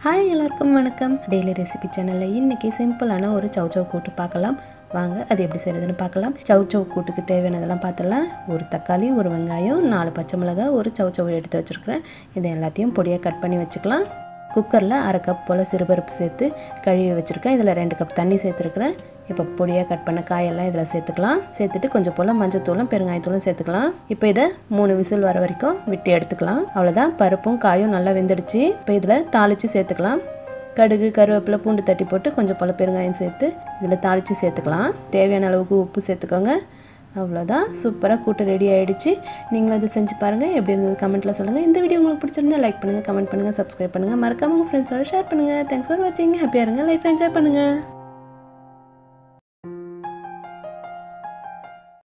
hi எல்லாருக்கும் வணக்கம் daily recipe சேனலில் இன்றைக்கி சிம்பிளான ஒரு சவ் சவ் கூட்டு பார்க்கலாம் வாங்க அது எப்படி செய்கிறதுன்னு பார்க்கலாம் சவ் சவ் கூட்டுக்கு தேவையானதெல்லாம் பார்த்துடலாம் ஒரு தக்காளி ஒரு வெங்காயம் நாலு பச்சை மிளகாய் ஒரு சவ் சவ் எடுத்து வச்சுருக்கிறேன் இதை எல்லாத்தையும் பொடியாக கட் பண்ணி வச்சுக்கலாம் குக்கரில் அரை கப் போல் சிறுபருப்பு சேர்த்து கழுவி வச்சுருக்கேன் இதில் ரெண்டு கப் தண்ணி சேர்த்துருக்குறேன் இப்போ பொடியாக கட் பண்ண காயெல்லாம் இதில் சேர்த்துக்கலாம் சேர்த்துட்டு கொஞ்சம் போல் மஞ்சத்தூளும் பெருங்காயத்தூளும் சேர்த்துக்கலாம் இப்போ இதை மூணு விசில் வர வரைக்கும் விட்டு எடுத்துக்கலாம் அவ்வளோதான் பருப்பும் காயும் நல்லா வெந்துடுச்சு இப்போ இதில் தாளித்து சேர்த்துக்கலாம் கடுகு கருவேப்பிலை பூண்டு தட்டி போட்டு கொஞ்சம் போல் பெருங்காயம் சேர்த்து இதில் தாளித்து சேர்த்துக்கலாம் தேவையான அளவுக்கு உப்பு சேர்த்துக்கோங்க அவ்வளோதான் சூப்பராக கூட்டு ரெடி ஆகிடுச்சு நீங்களும் இது செஞ்சு பாருங்கள் எப்படி இருந்தது கமெண்ட்டில் சொல்லுங்கள் இந்த வீடியோ உங்களுக்கு பிடிச்சிருந்தா லைக் பண்ணுங்கள் கமெண்ட் பண்ணுங்கள் சப்ஸ்கிரைப் பண்ணுங்கள் மறக்காம உங்கள் ஃப்ரெண்ட்ஸோட ஷேர் பண்ணுங்கள் தேங்க்ஸ் ஃபார் வாட்சிங் ஹாப்பியாக இருங்க லைஃப் என்ஜாய் பண்ணுங்கள்